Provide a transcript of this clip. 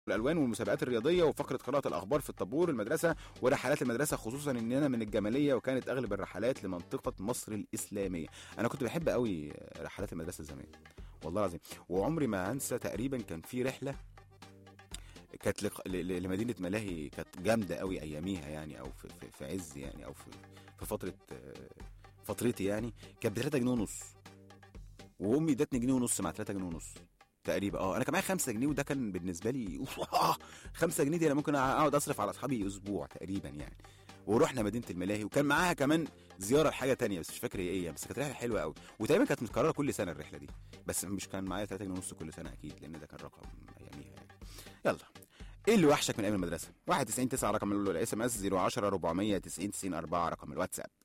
الالوان والمسابقات الرياضيه وفقره قراءه الاخبار في الطابور المدرسه ورحلات المدرسه خصوصا ان انا من الجماليه وكانت اغلب الرحلات لمنطقه مصر الاسلاميه انا كنت بحب قوي رحلات المدرسه زمان والله العظيم وعمري ما هنسى تقريبا كان في رحله كانت لق... ل... ل- لمدينه ملاهي كانت جامده قوي اياميها يعني او في, في, في عز يعني او في في فتره آه، فترتي يعني كانت ب 3 جنيه ونص وامي ادتني جنيه ونص مع 3 جنيه ونص تقريبا اه انا كان معايا 5 جنيه وده كان بالنسبه لي اوف آه 5 جنيه دي انا ممكن اقعد اصرف على اصحابي اسبوع تقريبا يعني ورحنا مدينه الملاهي وكان معاها كمان زياره لحاجه تانية بس مش فاكر هي ايه بس كانت رحله حلوه قوي وتقريبا كانت متكرره كل سنه الرحله دي بس مش كان معايا 3 جنيه ونص كل سنه اكيد لان ده كان رقم اياميها يعني يلا ايه اللي وحشك من ايام المدرسه 91 9 رقم الاس ام اس 010 490 90 4 رقم الواتساب